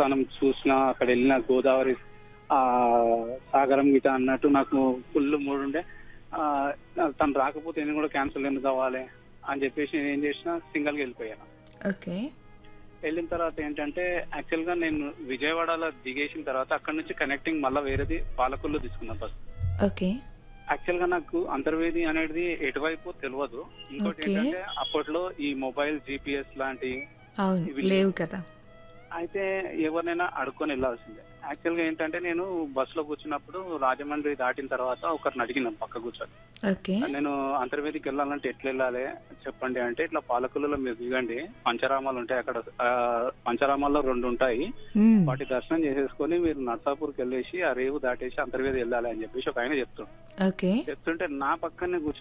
దేవస్థానం చూసిన అక్కడ వెళ్ళిన గోదావరి ఆ సాగరం గిట అన్నట్టు నాకు ఫుల్ మూడు ఉండే ఆ, తను రాకపోతే నేను కూడా క్యాన్సిల్ ఎందుకు అవ్వాలి అని చెప్పేసి నేను ఏం చేసిన సింగల్ గా వెళ్ళిపోయాను ఓకే వెళ్ళిన తర్వాత ఏంటంటే యాక్చువల్ గా నేను విజయవాడలో దిగేసిన తర్వాత అక్కడ నుంచి కనెక్టింగ్ మళ్ళీ వేరేది పాలకొల్లు తీసుకున్నా బస్ ఓకే యాక్చువల్ గా నాకు అంతర్వేది అనేది ఎటువైపు తెలియదు ఇంకోటి Okay. ఏంటంటే అప్పట్లో ఈ మొబైల్ జీపీఎస్ లాంటి అవును ఇవి- లేవు కదా అయితే ఎవరినైనా అడుక్కొని వెళ్ళాల్సిందే యాక్చువల్ గా ఏంటంటే నేను బస్ లో కూర్చున్నప్పుడు రాజమండ్రి దాటిన తర్వాత ఒకరిని అడిగినాను పక్క కూర్చొని ఓకే నేను అంతర్వేదికి వెళ్ళాలంటే ఎట్లా వెళ్ళాలి చెప్పండి అంటే ఇట్లా పాలకులలో మీరు దిగండి పంచరామాలు ఉంటాయి అక్కడ ఆ, పంచరామాల్లో రెండు ఉంటాయి మ్మ్. వాటి దర్శనం చేసేసుకొని మీరు నర్సాపూర్కి వెళ్ళేసి ఆ రేవు దాటేసి అంతర్వేది వెళ్ళాలి అని చెప్పేసి ఒక ఆయన చెప్తుండు ఓకే చెప్తుంటే నా పక్కనే కూర్చొని